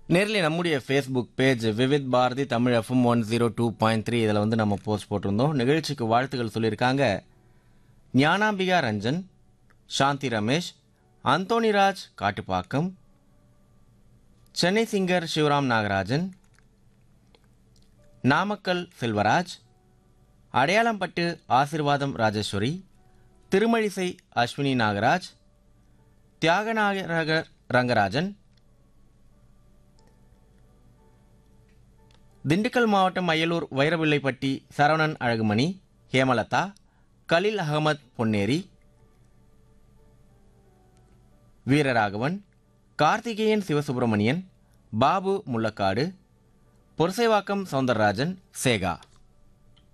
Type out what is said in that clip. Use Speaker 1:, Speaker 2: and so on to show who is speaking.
Speaker 1: நேரில் நம்முடைய Facebook page Vividh Bharati Tamil FM one zero two point three இதில் வந்து நம்ம போஸ்ட் போட்டிருந்தோம் நிகழ்ச்சிக்கு வாழ்த்துக்கள் சொல்லியிருக்காங்க ஞானாம்பிகா ரஞ்சன் சாந்தி ரமேஷ் அந்தோணிராஜ் காட்டுப்பாக்கம் சென்னை சிங்கர் சிவராம் நாகராஜன் நாமக்கல் செல்வராஜ் அடையாளம்பட்டு ஆசிர்வாதம் ராஜேஸ்வரி திருமழிசை அஸ்வினி நாகராஜ் தியாகநாயகர் ரங்கராஜன் திண்டுக்கல் மாவட்டம் அயலூர் வைரவில்லைப்பட்டி சரவணன் அழகுமணி ஹேமலதா கலில் அகமத் பொன்னேரி வீரராகவன் கார்த்திகேயன் சிவசுப்பிரமணியன் பாபு முள்ளக்காடு பொருசைவாக்கம் சவுந்தரராஜன் சேகா